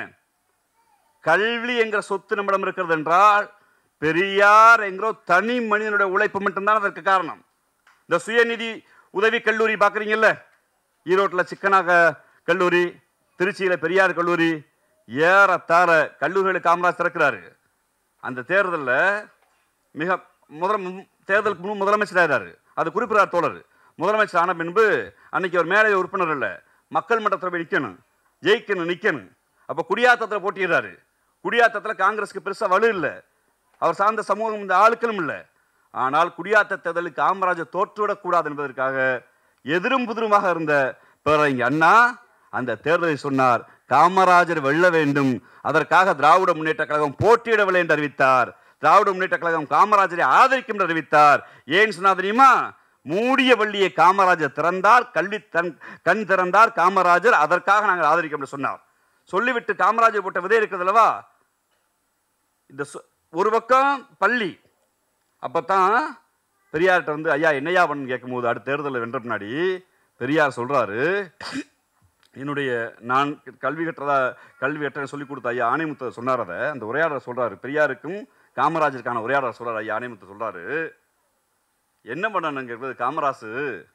கல்வி என்கிற சொத்து நம்மிடம் இருக்கிறது என்றால் பெரியார் என்கிற ஒரு தனி மனிதனுடைய உழைப்பு மட்டும்தான் அதற்கு காரணம் இந்த சுயநிதி உதவி கல்லூரி பார்க்குறீங்கல்ல ஈரோட்டில் சிக்கனாக கல்லூரி திருச்சியில் பெரியார் கல்லூரி ஏறத்தாழ கல்லூரிகளை காமராஜ் திறக்கிறாரு அந்த தேர்தலில் மிக முதல மு- தேர்தலுக்கு முன் முதலமைச்சர் ஆகிறாரு அது குறிப்பிடார் தோழர் முதலமைச்சர் ஆன பின்பு அன்னைக்கு ஒரு மேலே உறுப்பினர் இல்லை மக்கள் மன்றத்தில் போய் நிற்கணும் ஜெயிக்கணும் நிற்கணும் அப்போ குடியாத்தத்தில் போட்டிடுறாரு குடியாத்தத்தில் காங்கிரஸுக்கு பெருசாக வலு இல்லை அவர் சார்ந்த சமூகம் இந்த ஆளுக்களும் இல்லை ஆனால் குடியாத்த தேர்தலில் காமராஜர் தோற்றுவிடக்கூடாது என்பதற்காக எதிரும் புதிருமாக இருந்த பேரறிஞர் அண்ணா அந்த தேர்தலை சொன்னார் காமராஜர் வெல்ல வேண்டும் அதற்காக திராவிட முன்னேற்ற கழகம் போட்டியிடவில்லை என்று அறிவித்தார் திராவிட முன்னேற்ற கழகம் காமராஜரை ஆதரிக்கும் என்று அறிவித்தார் ஏன் சொன்னா தெரியுமா மூடிய பள்ளியை காமராஜர் திறந்தார் கல்வி தன் கண் திறந்தார் காமராஜர் அதற்காக நாங்கள் ஆதரிக்கும் என்று சொன்னார் சொல்லிவிட்டு காமராஜர் போட்ட விதை இருக்குது அல்லவா இந்த சொ- ஒரு பக்கம் பள்ளி அப்பதான் பெரியார்கிட்ட வந்து ஐயா என்னையா பண்ணு கேட்கும்போது அடுத்த தேர்தலில் வென்ற பின்னாடி பெரியார் சொல்றாரு என்னுடைய நான் கல்வி கற்றதா கல்வி கற்றேன்னு சொல்லி கொடுத்த ஐயா ஆணைமுத்து சொன்னார் அதை அந்த உரையாடல் சொல்றாரு பெரியாருக்கும் காமராஜருக்கான உரையாடல் சொல்றாரு ஐயா ஆணைமுத்து சொல்றாரு என்ன பண்ணணுங்கிறது காமராசு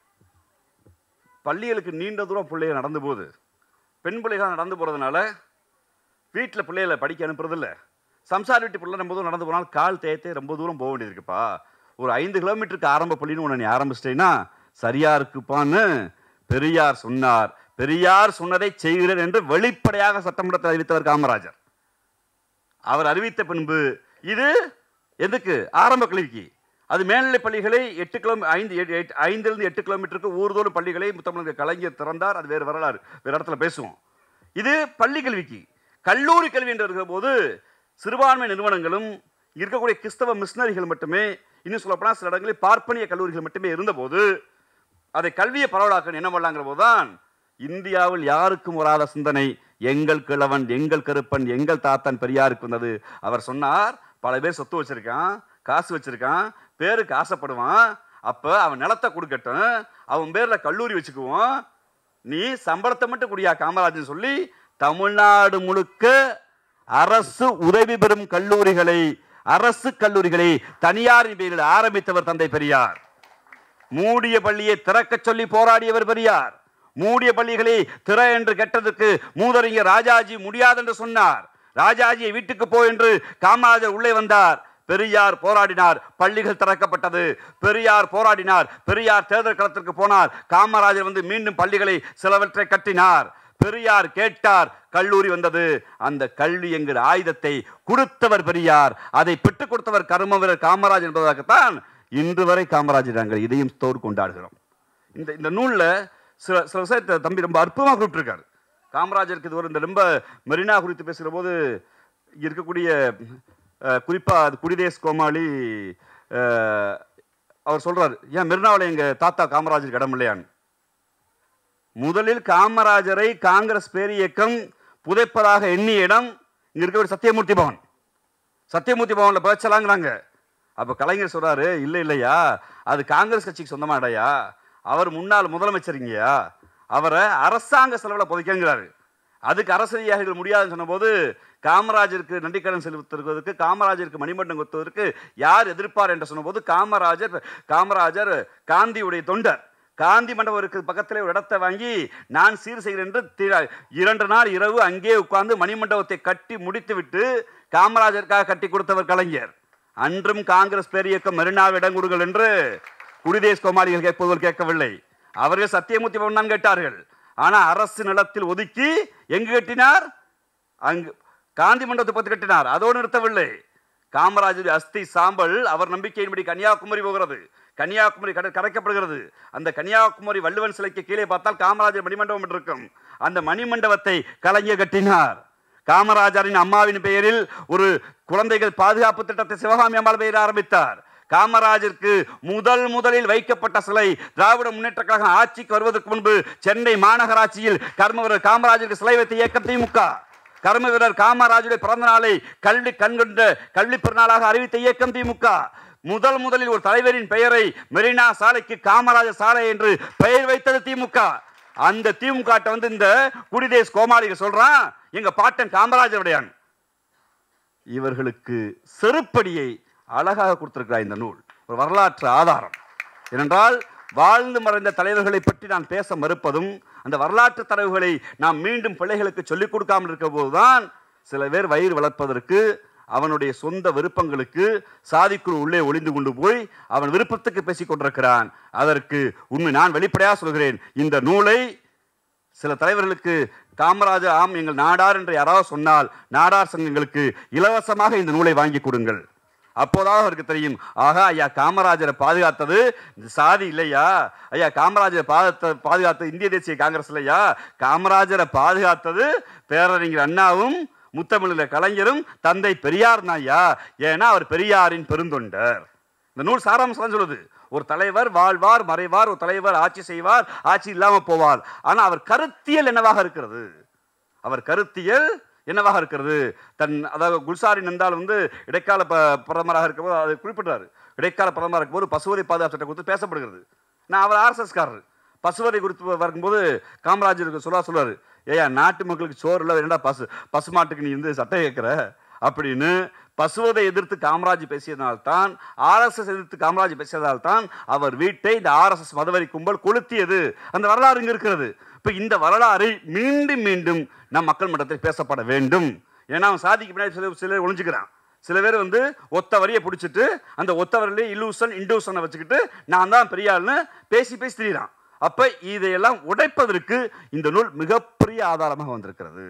பள்ளிகளுக்கு நீண்ட தூரம் பிள்ளைகள் நடந்து போகுது பெண் பிள்ளைகள் நடந்து போறதுனால வீட்டில் பிள்ளைகளை படிக்க அனுப்புறதில்ல சம்சார் வீட்டு பிள்ளை ரொம்ப தூரம் நடந்து போனால் கால் தேய்த்தே ரொம்ப தூரம் போக வேண்டியது இருக்குப்பா ஒரு ஐந்து கிலோமீட்டருக்கு ஆரம்ப பள்ளின்னு ஒன்று நீ ஆரம்பிச்சிட்டேன்னா சரியா இருக்குப்பான்னு பெரியார் சொன்னார் பெரியார் சொன்னதை செய்கிறேன் என்று வெளிப்படையாக சட்டமன்றத்தில் அறிவித்தவர் காமராஜர் அவர் அறிவித்த பின்பு இது எதுக்கு ஆரம்ப கல்விக்கு அது மேல்நிலை பள்ளிகளை எட்டு கிலோ ஐந்து எட்டு- எட்டு- ஐந்திலிருந்து எட்டு கிலோமீட்டருக்கு ஊர்தோறும் பள்ளிகளை முத்தமிழர் கலைஞர் திறந்தார் அது வேறு வரலாறு வேறு இடத்துல பேசுவோம் இது பள்ளி கல்விக்கு கல்லூரி கல்வி என்று இருக்கிற போது சிறுபான்மை நிறுவனங்களும் இருக்கக்கூடிய கிறிஸ்தவ மிஷினரிகள் மட்டுமே இன்னும் சொல்லப்போனால் சில இடங்களில் பார்ப்பனிய கல்லூரிகள் மட்டுமே இருந்தபோது அதை கல்வியை பரவலாக்க என்ன பண்ணலாங்கிற போதுதான் இந்தியாவில் யாருக்கும் வராத சிந்தனை எங்கள் கிழவன் எங்கள் கருப்பன் எங்கள் தாத்தன் பெரியாருக்கு வந்தது அவர் சொன்னார் பல பேர் சொத்து வச்சிருக்கான் காசு வச்சிருக்கான் பேருக்கு ஆசைப்படுவான் அப்ப அவன் நிலத்தை கொடுக்கட்டும் அவன் பேர்ல கல்லூரி வச்சுக்குவோம் நீ சம்பளத்தை மட்டும் குடியா காமராஜன் சொல்லி தமிழ்நாடு முழுக்க அரசு உதவி பெறும் கல்லூரிகளை அரசு கல்லூரிகளை தனியாரின் பேரில் ஆரம்பித்தவர் தந்தை பெரியார் மூடிய பள்ளியை திறக்கச் சொல்லி போராடியவர் பெரியார் மூடிய பள்ளிகளை திற என்று கேட்டதற்கு மூதறிஞர் ராஜாஜி முடியாது என்று சொன்னார் ராஜாஜியை வீட்டுக்கு போ என்று காமராஜர் உள்ளே வந்தார் பெரியார் போராடினார் பள்ளிகள் திறக்கப்பட்டது பெரியார் போராடினார் பெரியார் தேர்தல் களத்திற்கு போனார் காமராஜர் வந்து மீண்டும் பள்ளிகளை சிலவற்றை கட்டினார் பெரியார் கேட்டார் கல்லூரி வந்தது அந்த கல்வி என்கிற ஆயுதத்தை கொடுத்தவர் பெரியார் அதை பெற்றுக் கொடுத்தவர் கர்ம வீரர் காமராஜ் என்பதற்குத்தான் இன்று வரை காமராஜர் நாங்கள் இதையும் தோறு கொண்டாடுகிறோம் இந்த இந்த நூலில் சில சில விஷயத்தை தம்பி ரொம்ப அற்புதமாக குறிப்பிட்டிருக்காரு காமராஜருக்கு இது ஒரு இந்த ரொம்ப மெரினா குறித்து பேசுகிற போது இங்க இருக்கக்கூடிய அஹ், குறிப்பா அது குடிதேஸ் கோமாளி அஹ், அவர் சொல்றாரு ஏன் மெரினாவில் எங்க தாத்தா காமராஜருக்கு இடம் இல்லையான்னு முதலில் காமராஜரை காங்கிரஸ் பேரியக்கம் புதைப்பதாக எண்ணிய இடம் இங்க இருக்கக்கூடிய சத்தியமூர்த்தி பவன் சத்தியமூர்த்தி பவன்ல பேச்சலாங்கிறாங்க அப்ப கலைஞர் சொல்றாரு இல்ல இல்லையா அது காங்கிரஸ் கட்சிக்கு சொந்தமா இடையா அவர் முன்னாள் முதலமைச்சருங்கய்யா அவரை அரசாங்க செலவுல புதைக்கங்கிறாரு அதுக்கு அரசு அதிகாரிகள் முடியாதுன்னு சொன்னபோது காமராஜருக்கு நன்றிக்கடன் செலுத்துவதற்கு காமராஜருக்கு மணிமண்டம் கொத்துவதற்கு யார் எதிர்ப்பார் என்று சொன்னபோது காமராஜர் காமராஜர் காந்தியுடைய தொண்டர் காந்தி மண்டபருக்கு பக்கத்திலே ஒரு இடத்தை வாங்கி நான் சீர் செய்கிறேன் என்று தி- இரண்டு நாள் இரவு அங்கே உட்கார்ந்து மணிமண்டபத்தை கட்டி முடித்துவிட்டு காமராஜருக்காக கட்டி கொடுத்தவர் கலைஞர் அன்றும் காங்கிரஸ் பேரியக்கம் மெரினாவை இடம் கொடுங்கள் என்று குடிதேஷ் கோமாளிகள் கேட்பவர்கள் கேட்கவில்லை அவர்கள் சத்தியமூர்த்தி பவன் தான் கேட்டார்கள் ஆனா அரசு நிலத்தில் ஒதுக்கி எங்கு கட்டினார் அங்கு காந்தி மண்டபத்தை பற்றி கட்டினார் அதோடு நிறுத்தவில்லை காமராஜர் அஸ்தி சாம்பல் அவர் நம்பிக்கையின்படி கன்னியாகுமரி போகிறது கன்னியாகுமரி கடை கரைக்கப்படுகிறது அந்த கன்னியாகுமரி வள்ளுவன் சிலைக்கு கீழே பார்த்தால் காமராஜர் மணிமண்டபம் இருக்கும் அந்த மணிமண்டபத்தை கலைஞர் கட்டினார் காமராஜரின் அம்மாவின் பெயரில் ஒரு குழந்தைகள் பாதுகாப்பு திட்டத்தை சிவகாமி அம்மாள் பெயரில் ஆரம்பித்தார் காமராஜருக்கு முதல் முதலில் வைக்கப்பட்ட சிலை திராவிட முன்னேற்ற கழகம் ஆட்சிக்கு வருவதற்கு முன்பு சென்னை மாநகராட்சியில் கர்மவீரர் காமராஜருக்கு சிலை வைத்த இயக்கம் திமுக கர்ம வீரர் காமராஜுடைய பிறந்த நாளை கல்வி கண்கொண்ட கல்வி பெருநாளாக அறிவித்த இயக்கம் திமுக முதல் முதலில் ஒரு தலைவரின் பெயரை மெரினா சாலைக்கு காமராஜர் சாலை என்று பெயர் வைத்தது திமுக அந்த திமுக வந்து இந்த குடிதேஷ் கோமாளிகள் சொல்றான் எங்க பாட்டன் காமராஜருடையான் இவர்களுக்கு செருப்படியை அழகாக கொடுத்திருக்கிறார் இந்த நூல் ஒரு வரலாற்று ஆதாரம் ஏனென்றால் வாழ்ந்து மறைந்த தலைவர்களை பற்றி நான் பேச மறுப்பதும் அந்த வரலாற்று தரவுகளை நாம் மீண்டும் பிள்ளைகளுக்கு சொல்லிக் கொடுக்காமல் இருக்க போதுதான் சில பேர் வயிறு வளர்ப்பதற்கு அவனுடைய சொந்த விருப்பங்களுக்கு சாதிக்குள் உள்ளே ஒளிந்து கொண்டு போய் அவன் விருப்பத்துக்கு பேசிக் கொண்டிருக்கிறான் அதற்கு உண்மை நான் வெளிப்படையாக சொல்கிறேன் இந்த நூலை சில தலைவர்களுக்கு காமராஜர் ஆம் எங்கள் நாடார் என்று யாராவது சொன்னால் நாடார் சங்கங்களுக்கு இலவசமாக இந்த நூலை வாங்கி கொடுங்கள் அப்போதான் அவருக்கு தெரியும் ஆகா ஐயா காமராஜரை பாதுகாத்தது இந்த சாதி இல்லையா ஐயா காமராஜரை பாதுகாத்த பாதுகாத்தது இந்திய தேசிய காங்கிரஸ் இல்லையா காமராஜரை பாதுகாத்தது பேரறிஞர் அண்ணாவும் முத்தமிழில கலைஞரும் தந்தை பெரியார் ஐயா ஏன்னா அவர் பெரியாரின் பெருந்தொண்டர் இந்த நூல் சாராம்சம் சொல்லுது ஒரு தலைவர் வாழ்வார் மறைவார் ஒரு தலைவர் ஆட்சி செய்வார் ஆட்சி இல்லாம போவார் ஆனா அவர் கருத்தியல் என்னவாக இருக்கிறது அவர் கருத்தியல் என்னவாக இருக்கிறது தன் அதாவது குல்சாரி நந்தால் வந்து இடைக்கால ப பிரதமராக இருக்கும்போது அதை குறிப்பிட்டாரு இடைக்கால பிரதமராக இருக்கும்போது பசுவதை பாதுகாப்பு சட்டம் குறித்து பேசப்படுகிறது நான் அவர் ஆர்எஸ்எஸ்காரர் பசுவதை குறித்து வரும்போது காமராஜருக்கு சொல்ல சொல்றாரு ஏயா நாட்டு மக்களுக்கு சோறு இல்லை என்னடா பசு பசுமாட்டுக்கு நீ வந்து சட்டை கேட்குற அப்படின்னு பசுவதை எதிர்த்து காமராஜ் பேசியதனால்தான் ஆர்எஸ்எஸ் எதிர்த்து காமராஜ் பேசியதால்தான் அவர் வீட்டை இந்த ஆர்எஸ்எஸ் மதவரி கும்பல் கொளுத்தியது அந்த வரலாறு இங்க இருக்கிறது இப்போ இந்த வரலாறை மீண்டும் மீண்டும் நம் மக்கள் மன்றத்தில் பேசப்பட வேண்டும் ஏன்னா அவன் சாதிக்கு பின்னாடி சில சிலர் ஒளிஞ்சுக்கிறான் சில பேர் வந்து ஒத்த வரியை பிடிச்சிட்டு அந்த ஒத்த வரியிலே இல்லூசன் இண்டூசனை வச்சுக்கிட்டு நான் தான் பெரிய ஆள்னு பேசி பேசி திரியிறான் அப்ப இதையெல்லாம் உடைப்பதற்கு இந்த நூல் மிகப்பெரிய ஆதாரமாக வந்திருக்கிறது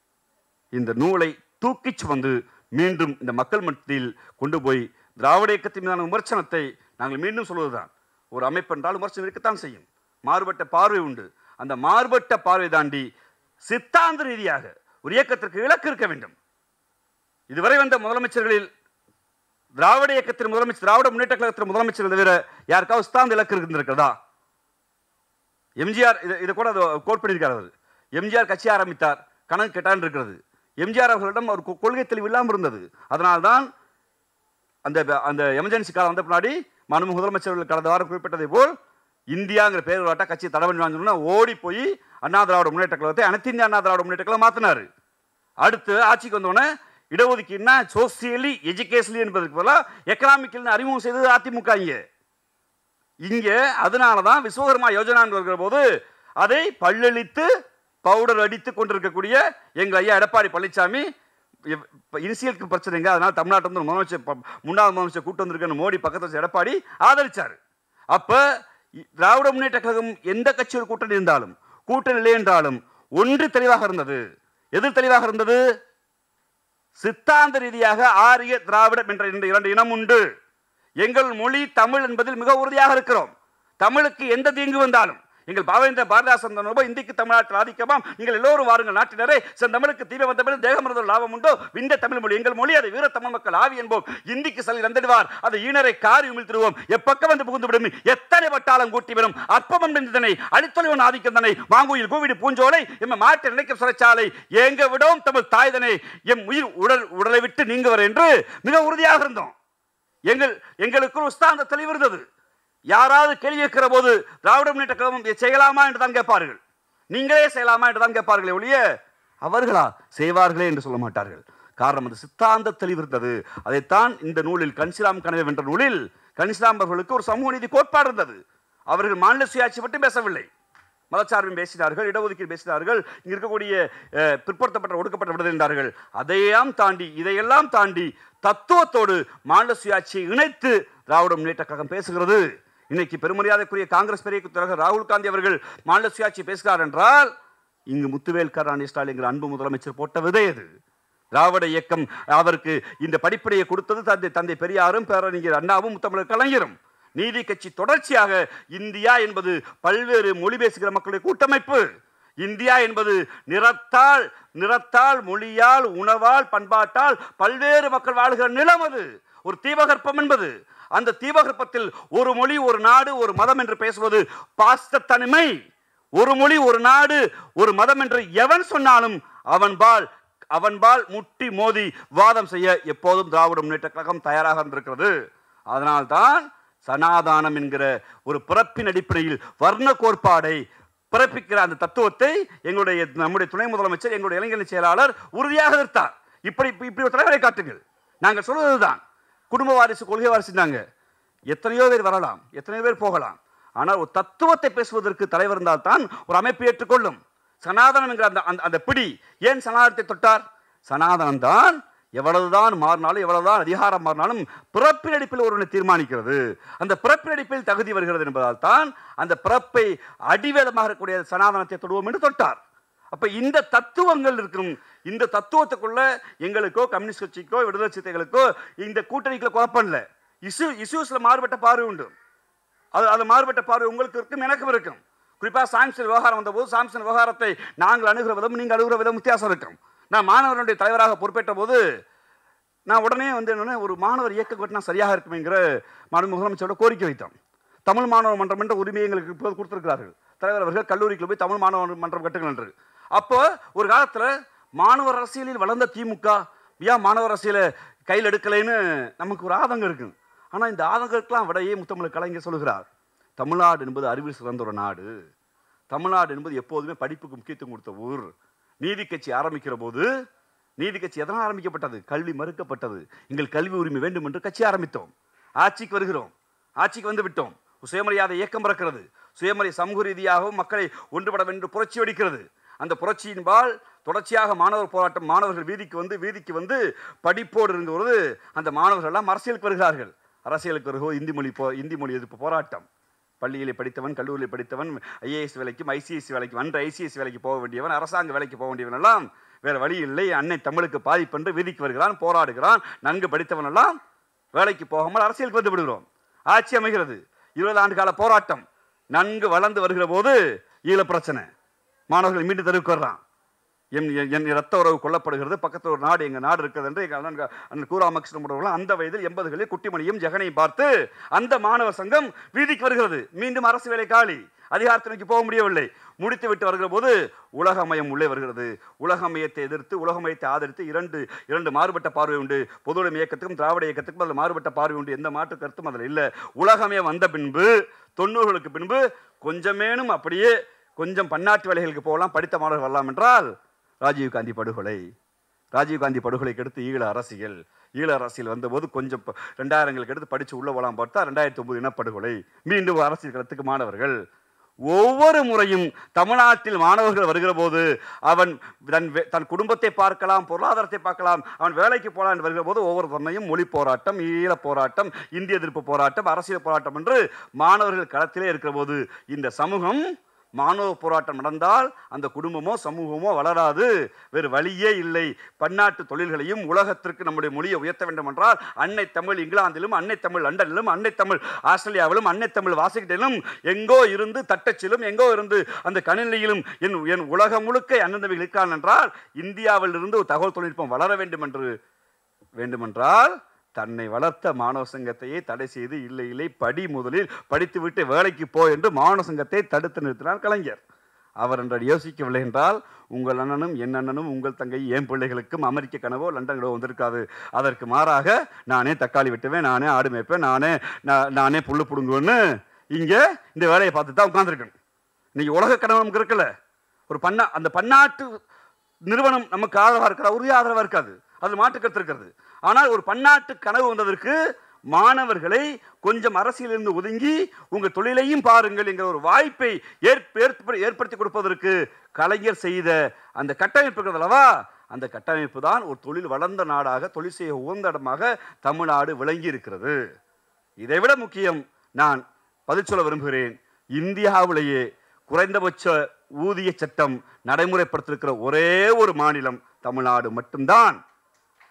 இந்த நூலை தூக்கிச் வந்து மீண்டும் இந்த மக்கள் மத்தியில் கொண்டு போய் திராவிட இயக்கத்தின் மீதான விமர்சனத்தை நாங்கள் மீண்டும் சொல்வதுதான் ஒரு அமைப்பு என்றால் விமர்சனம் இருக்கத்தான் செய்யும் மாறுபட்ட பார்வை உண்டு அந்த மாறுபட்ட பார்வை தாண்டி சித்தாந்த ரீதியாக ஒரு இயக்கத்திற்கு இலக்கு இருக்க வேண்டும் இதுவரை வந்த முதலமைச்சர்களில் திராவிட இயக்கத்தின் முதலமைச்சர் திராவிட முன்னேற்ற கழகத்தின் முதலமைச்சர் தவிர யாருக்காவது சித்தாந்த இலக்கு இருந்திருக்கிறதா எம்ஜிஆர் இதை இதை கூட கோட் பண்ணியிருக்கார் அவர் எம்ஜிஆர் கட்சி ஆரம்பித்தார் கணக்கு கெட்டான் இருக்கிறது எம்ஜிஆர் அவர்களிடம் ஒரு கொ- கொள்கை தெளிவு இல்லாமல் இருந்தது அதனால்தான் அந்த அந்த எமர்ஜென்சி காலம் வந்த பின்னாடி மனு முதலமைச்சர்கள் கடந்த வாரம் குறிப்பிட்டதை போல் இந்தியாங்கிற பேர் வாட்டா கட்சி தடை பண்ணி வாங்கணும்னா ஓடி போய் அண்ணா திராவிட முன்னேற்ற கழகத்தை அனைத்து இந்திய அண்ணா திராவிட முன்னேற்ற கழகம் மாத்தினாரு அடுத்து ஆட்சிக்கு வந்தோடனே இடஒதுக்கீடுனா சோசியலி எஜுகேஷனலி என்பதற்கு பதிலாக எக்கனாமிக்கல்னு அறிமுகம் செய்தது அதிமுக இங்கே இங்கே அதனால தான் விஸ்வகர்மா யோஜனான்னு வருகிற போது அதை பல்லளித்து பவுடர் அடித்து கொண்டிருக்கக்கூடிய எங்கள் ஐயா எடப்பாடி பழனிசாமி இனிசியலுக்கு பிரச்சனைங்க அதனால தமிழ்நாட்டில் வந்து முதலமைச்சர் ப- முன்னாள் முதலமைச்சர் கூட்டு வந்திருக்கன்னு மோடி பக்கத்தில் வச்ச எடப்பாடி ஆதரிச்சார் அப்ப இ- திராவிட முன்னேற்ற கழகம் எந்த கட்சி ஒரு கூட்டணி இருந்தாலும் கூட்டணி இல்லை என்றாலும் ஒன்று தெளிவாக இருந்தது எது தெளிவாக இருந்தது சித்தாந்த ரீதியாக ஆரிய திராவிடம் என்ற இந்த இரண்டு இனம் உண்டு எங்கள் மொழி தமிழ் என்பதில் மிக உறுதியாக இருக்கிறோம் தமிழுக்கு எந்த தீங்கு வந்தாலும் எங்கள் பாவேந்திர பாரதாசன் ரொம்ப இந்திக்கு தமிழ்நாட்டில் ஆதிக்கமாம் நீங்கள் எல்லோரும் வாருங்கள் நாட்டினரே செந்தமிழுக்கு தீமை வந்த பிறகு தேகமரதல் லாபம் உண்டோ விந்த தமிழ் மொழி எங்கள் மொழி அதை வீர தமிழ் மக்கள் ஆவி என்போம் இந்திக்கு சலி வந்திடுவார் அதை ஈனரை காரி உமிழ்த்திடுவோம் எப்பக்கம் வந்து புகுந்து விடும் எத்தனை வட்டாளம் கூட்டி வரும் அற்பமம் என்பதனை அழித்தொழிவன் ஆதிக்கந்தனை மாங்குயில் கூவிடு பூஞ்சோலை எம்ம மாட்டை நினைக்கும் சிறைச்சாலை ஏங்க விடோம் தமிழ் தாய்தனை எம் உயிர் உடல் உடலை விட்டு நீங்குவர் என்று மிக உறுதியாக இருந்தோம் எங்கள் எங்களுக்கு ஒரு உஸ்தாந்த தெளிவு இருந்தது யாராவது கேள்வி கேட்கிற போது திராவிட முன்னேற்ற கழகம் இதை செய்யலாமா என்று தான் கேட்பார்கள் நீங்களே செய்யலாமா என்று தான் கேட்பார்களே ஒழிய அவர்களா செய்வார்களே என்று சொல்ல மாட்டார்கள் காரணம் அது சித்தாந்த தெளிவு இருந்தது அதைத்தான் இந்த நூலில் கன்சிராம் கனவே என்ற நூலில் கன்சிராம் அவர்களுக்கு ஒரு சமூக நீதி கோட்பாடு இருந்தது அவர்கள் மாநில சுயாட்சி மட்டும் பேசவில்லை மதச்சார்பும் பேசினார்கள் இடஒதுக்கீடு பேசினார்கள் இங்க இருக்கக்கூடிய அஹ், பிற்படுத்தப்பட்ட ஒடுக்கப்பட்ட விடுதலை என்றார்கள் அதையெல்லாம் தாண்டி இதையெல்லாம் தாண்டி தத்துவத்தோடு மாநில சுயாட்சியை இணைத்து திராவிட முன்னேற்ற கழகம் பேசுகிறது இன்னைக்கு பெருமரியாதைக்குரிய காங்கிரஸ் பெரிய தலைவர் ராகுல் காந்தி அவர்கள் மாநில சுயாட்சி பேசுகிறார் என்றால் இங்கு முத்துவேல் கருணாநிதி ஸ்டாலின் என்கிற அன்பு முதலமைச்சர் போட்ட விதை அது திராவிட இயக்கம் அவருக்கு இந்த படிப்படியை கொடுத்தது தந்தை தந்தை பெரியாரும் பேரறிஞர் அண்ணாவும் முத்தமிழர் கலைஞரும் நீதி கட்சி தொடர்ச்சியாக இந்தியா என்பது பல்வேறு மொழி பேசுகிற மக்களுடைய கூட்டமைப்பு இந்தியா என்பது நிறத்தால் நிறத்தால் மொழியால் உணவால் பண்பாட்டால் பல்வேறு மக்கள் வாழ்கிற நிலம் அது ஒரு தீபகற்பம் என்பது அந்த தீபகற்பத்தில் ஒரு மொழி ஒரு நாடு ஒரு மதம் என்று பேசுவது பாஸ்தத்தனிமை ஒரு மொழி ஒரு நாடு ஒரு மதம் என்று எவன் சொன்னாலும் அவன்பால் அவன்பால் முட்டி மோதி வாதம் செய்ய எப்போதும் திராவிட முன்னேற்ற கழகம் தயாராக இருந்திருக்கிறது அதனால்தான் சனாதானம் என்கிற ஒரு பிறப்பின் அடிப்படையில் வர்ண கோட்பாடை பிறப்பிக்கிற அந்த தத்துவத்தை எங்களுடைய நம்முடைய துணை முதலமைச்சர் எங்களுடைய இளைஞர் செயலாளர் உறுதியாக எதிர்த்தார் இப்படி இப்படி ஒரு தலைவரை காட்டுங்கள் நாங்கள் சொல்வதுதான் குடும்ப வாரிசு கொள்கை வாரிசுனாங்க எத்தனையோ பேர் வரலாம் எத்தனையோ பேர் போகலாம் ஆனால் ஒரு தத்துவத்தை பேசுவதற்கு தலைவர் இருந்தால் தான் ஒரு அமைப்பு ஏற்றுக்கொள்ளும் சனாதனம் என்கிற அந்த அந்த- அந்த பிடி ஏன் சனாதனத்தை தொட்டார் சனாதனம் தான் எவ்வளவுதான் மாறினாலும் எவ்வளவுதான் அதிகாரம் மாறினாலும் பிறப்பின் அடிப்பில் ஒருவனை தீர்மானிக்கிறது அந்த பிறப்பின் அடிப்பில் தகுதி வருகிறது என்பதால் தான் அந்த பிறப்பை அடிவேலமாக இருக்கக்கூடிய சனாதனத்தை தொடுவோம் என்று தொட்டார் அப்ப இந்த தத்துவங்கள் இருக்கும் இந்த தத்துவத்துக்குள்ள எங்களுக்கோ கம்யூனிஸ்ட் கட்சிக்கோ விடுதலை சிறுத்தைகளுக்கோ இந்த கூட்டணிக்குள்ள குழப்பம் இல்லை இசு இஷ்யூஸ்ல மாறுபட்ட பார்வை உண்டு அது அது மாறுபட்ட பார்வை உங்களுக்கு இருக்கும் எனக்கும் இருக்கும் குறிப்பாக சாம்சன் விவகாரம் வந்தபோது சாம்சன் விவகாரத்தை நாங்கள் அணுகிற விதம் நீங்கள் அணுகிற விதம் வித்தியாசம் இருக்கும் நான் மாணவர்களுடைய தலைவராக பொறுப்பேற்ற போது நான் உடனே வந்து என்னன்னா ஒரு மாணவர் இயக்கம் கட்டினா சரியாக இருக்குமேங்கிற மாநில முதலமைச்சரோட கோரிக்கை வைத்தோம் தமிழ் மாணவர் மன்றம் என்ற உரிமையை எங்களுக்கு இப்போது கொடுத்திருக்கிறார்கள் தலைவர் அவர்கள் கல்லூரிக்குள்ள போய் தமிழ் மாணவர் மன்றம் கட்டுங்கள் என்று அப்போ ஒரு காலத்துல மாணவர் அரசியலில் வளர்ந்த திமுக ஏன் மாணவர் அரசியலை கையில் எடுக்கலைன்னு நமக்கு ஒரு ஆதங்கம் இருக்கு ஆனா இந்த ஆதங்கத்துக்கெல்லாம் விடையே முத்தமிழ் கலைஞர் சொல்லுகிறார் தமிழ்நாடு என்பது அறிவில் சிறந்த ஒரு நாடு தமிழ்நாடு என்பது எப்போதுமே படிப்புக்கு முக்கியத்துவம் கொடுத்த ஊர் நீதி கட்சி ஆரம்பிக்கிற போது நீதி கட்சி எதனால் ஆரம்பிக்கப்பட்டது கல்வி மறுக்கப்பட்டது எங்கள் கல்வி உரிமை வேண்டும் என்று கட்சி ஆரம்பித்தோம் ஆட்சிக்கு வருகிறோம் ஆட்சிக்கு வந்து விட்டோம் சுயமரியாதை இயக்கம் பிறக்கிறது சுயமரி சமூக ரீதியாகவும் மக்களை ஒன்றுபட வேண்டும் புரட்சி வெடிக்கிறது அந்த புரட்சியின்பால் தொடர்ச்சியாக மாணவர் போராட்டம் மாணவர்கள் வீதிக்கு வந்து வீதிக்கு வந்து படிப்போடு இருந்தபொழுது அந்த மாணவர்கள் எல்லாம் அரசியலுக்கு வருகிறார்கள் அரசியலுக்கு வருகோ இந்தி மொழி போ இந்தி மொழி எதிர்ப்பு போராட்டம் பள்ளியிலே படித்தவன் கல்லூரியில் படித்தவன் ஐஏஎஸ் வேலைக்கும் ஐசிஎஸ் வேலைக்கும் அன்று ஐசிஎஸ் வேலைக்கு போக வேண்டியவன் அரசாங்க வேலைக்கு போக வேண்டியவன் எல்லாம் வேற வழி இல்லை அன்னை தமிழுக்கு பாதிப்பென்று வீதிக்கு வருகிறான் போராடுகிறான் நன்கு படித்தவன் எல்லாம் வேலைக்கு போகாமல் அரசியலுக்கு வந்து விடுகிறோம் ஆட்சி அமைகிறது இருபது ஆண்டு கால போராட்டம் நன்கு வளர்ந்து வருகிற போது ஈழ பிரச்சனை மாணவர்கள் மீண்டும் தெருவுக்கு வர்றான் என் என் என் ரத்த உறவு கொல்லப்படுகிறது பக்கத்தில் ஒரு நாடு எங்கள் நாடு இருக்கிறது என்று எங்கள் அண்ணன் அண்ணன் கூ ராமகிருஷ்ணன் அவர்கள் அந்த வயதில் எண்பதுகளில் குட்டிமணியும் ஜெகனையும் பார்த்து அந்த மாணவர் சங்கம் வீதிக்கு வருகிறது மீண்டும் அரசு வேலை காலி அதிகாரத்தை நோக்கி போக முடியவில்லை முடித்து விட்டு வருகிற போது உலகமயம் உள்ளே வருகிறது உலகமயத்தை எதிர்த்து உலகமயத்தை ஆதரித்து இரண்டு இரண்டு மாறுபட்ட பார்வை உண்டு பொதுவுடைமை இயக்கத்துக்கும் திராவிட இயக்கத்துக்கும் அதில் மாறுபட்ட பார்வை உண்டு எந்த மாற்று கருத்தும் அதில் இல்லை உலகமயம் வந்த பின்பு தொண்ணூறுகளுக்கு பின்பு கொஞ்சமேனும் அப்படியே கொஞ்சம் பன்னாட்டு வேலைகளுக்கு போகலாம் படித்த மாணவர்கள் வரலாம் என்றால் ராஜீவ்காந்தி படுகொலை ராஜீவ்காந்தி படுகொலைக்கு அடுத்து ஈழ அரசியல் ஈழ அரசியல் வந்தபோது கொஞ்சம் ப- ரெண்டாயிரங்களுக்கு அடுத்து படித்து உள்ள போலாம் பார்த்தா ரெண்டாயிரத்தி ஒன்பது இனப்படுகொலை மீண்டும் அரசியல் களத்துக்கு மாணவர்கள் ஒவ்வொரு முறையும் தமிழ்நாட்டில் மாணவர்கள் வருகிற போது அவன் தன் வே- தன் குடும்பத்தை பார்க்கலாம் பொருளாதாரத்தை பார்க்கலாம் அவன் வேலைக்கு போகலாம் என்று வருகிற போது ஒவ்வொரு தன்னையும் மொழி போராட்டம் ஈழ போராட்டம் இந்திய எதிர்ப்பு போராட்டம் அரசியல் போராட்டம் என்று மாணவர்கள் களத்திலே இருக்கிற போது இந்த சமூகம் மாணவ போராட்டம் நடந்தால் அந்த குடும்பமோ சமூகமோ வளராது வேறு வழியே இல்லை பன்னாட்டு தொழில்களையும் உலகத்திற்கு நம்முடைய மொழியை உயர்த்த வேண்டும் என்றால் அன்னை தமிழ் இங்கிலாந்திலும் அன்னை தமிழ் லண்டனிலும் அன்னை தமிழ் ஆஸ்திரேலியாவிலும் அன்னை தமிழ் வாஷிங்டனிலும் எங்கோ இருந்து தட்டச்சிலும் எங்கோ இருந்து அந்த கணினியிலும் என் என் உலகம் முழுக்க அண்ணன் தம்பிகள் இருக்கான் என்றால் இந்தியாவில் இருந்து ஒரு தகவல் தொழில்நுட்பம் வளர வேண்டும் என்று வேண்டுமென்றால் தன்னை வளர்த்த மாணவ சங்கத்தையே தடை செய்து இல்லை இல்லை படி முதலில் படித்துவிட்டு வேலைக்கு போ என்று மாணவ சங்கத்தை தடுத்து நிறுத்தினார் கலைஞர் அவர் என்று யோசிக்கவில்லை என்றால் உங்கள் அண்ணனும் என் அண்ணனும் உங்கள் தங்கை என் பிள்ளைகளுக்கும் அமெரிக்க கனவோ லண்டன் கனவோ வந்திருக்காது அதற்கு மாறாக நானே தக்காளி வெட்டுவேன் நானே ஆடு மேய்ப்பேன் நானே நா- நானே புல்லு பிடுங்குவேன்னு இங்கே இந்த வேலையை பார்த்து தான் உட்காந்துருக்கேன் இன்னைக்கு உலக கனவு நமக்கு இருக்குல்ல ஒரு பன்னா அந்த பன்னாட்டு நிறுவனம் நமக்கு ஆதரவாக இருக்கிற உறுதி ஆதரவாக இருக்காது அது மாற்றுக்கருத்து இருக்கிறது ஆனால் ஒரு பன்னாட்டு கனவு வந்ததற்கு மாணவர்களை கொஞ்சம் அரசியலிருந்து ஒதுங்கி உங்கள் தொழிலையும் பாருங்கள் என்கிற ஒரு வாய்ப்பை ஏற்ப- ஏற்ப- ஏற்படுத்தி கொடுப்பதற்கு கலைஞர் செய்த அந்த கட்டமைப்பு இருக்கிறது அல்லவா அந்த கட்டமைப்பு தான் ஒரு தொழில் வளர்ந்த நாடாக தொழில் செய்ய உகந்த இடமாக தமிழ்நாடு விளங்கி இருக்கிறது இதைவிட முக்கியம் நான் பதில் சொல்ல விரும்புகிறேன் இந்தியாவிலேயே குறைந்தபட்ச ஊதிய சட்டம் நடைமுறைப்படுத்திருக்கிற ஒரே ஒரு மாநிலம் தமிழ்நாடு மட்டும்தான்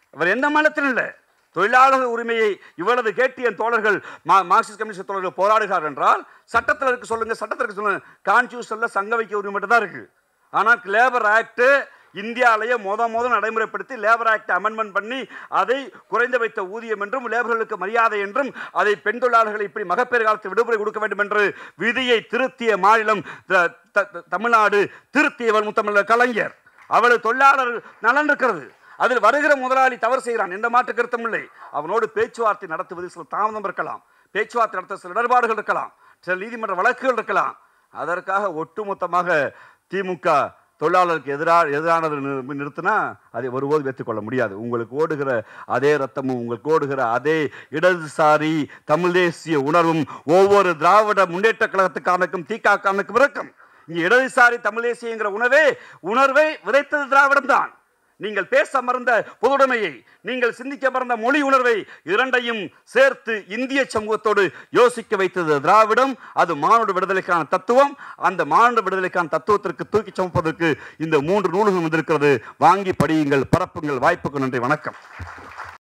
அவர் எந்த மாநிலத்திலும் இல்லை தொழிலாளர் உரிமையை இவ்வளவு கேட்டு என் தோழர்கள் மா- மார்க்சிஸ்ட் கம்யூனிஸ்ட் தோழர்கள் போராடுகிறார் என்றால் சட்டத்தில் இருக்கு சொல்லுங்க சட்டத்தில் இருக்கு சொல்லுங்க கான்ஸ்டியூஷன்ல சங்க வைக்க உரிமை மட்டும் தான் இருக்கு ஆனால் லேபர் ஆக்ட் இந்தியாவிலேயே மொத மொத நடைமுறைப்படுத்தி லேபர் ஆக்ட் அமெண்ட்மெண்ட் பண்ணி அதை குறைந்து வைத்த ஊதியம் என்றும் லேபர்களுக்கு மரியாதை என்றும் அதை பெண் தொழிலாளர்கள் இப்படி மகப்பேறு காலத்தில் விடுமுறை கொடுக்க வேண்டும் என்று விதியை திருத்திய மாநிலம் த- த- த- தமிழ்நாடு திருத்தியவர் முத்தமிழர் கலைஞர் அவளது தொழிலாளர் நலன் இருக்கிறது அதில் வருகிற முதலாளி தவறு செய்கிறான் எந்த மாற்று கருத்தும் இல்லை அவனோடு பேச்சுவார்த்தை நடத்துவதில் சில தாமதம் இருக்கலாம் பேச்சுவார்த்தை நடத்த சில இடர்பாடுகள் இருக்கலாம் சில நீதிமன்ற வழக்குகள் இருக்கலாம் அதற்காக ஒட்டுமொத்தமாக திமுக தொழிலாளருக்கு எதிராக எதிரானது நி- நிறுத்தினா அதை ஒருபோதும் ஏற்றுக்கொள்ள முடியாது உங்களுக்கு ஓடுகிற அதே ரத்தமும் உங்களுக்கு ஓடுகிற அதே இடதுசாரி தமிழ் தேசிய உணர்வும் ஒவ்வொரு திராவிட முன்னேற்ற கழகத்துக்கானுக்கும் தீக்காக்கானுக்கும் இருக்கும் இங்கே இடதுசாரி தமிழ் தேசியங்கிற உணவே உணர்வை விதைத்தது திராவிடம் தான் நீங்கள் பேச மறந்த பொதுவுடைமையை நீங்கள் சிந்திக்க மறந்த மொழி உணர்வை இரண்டையும் சேர்த்து இந்திய சமூகத்தோடு யோசிக்க வைத்தது திராவிடம் அது மானுட விடுதலைக்கான தத்துவம் அந்த மானுட விடுதலைக்கான தத்துவத்திற்கு தூக்கி சுமப்பதற்கு இந்த மூன்று நூல்கள் வந்திருக்கிறது வாங்கி படியுங்கள் பரப்புங்கள் வாய்ப்புக்கு நன்றி வணக்கம்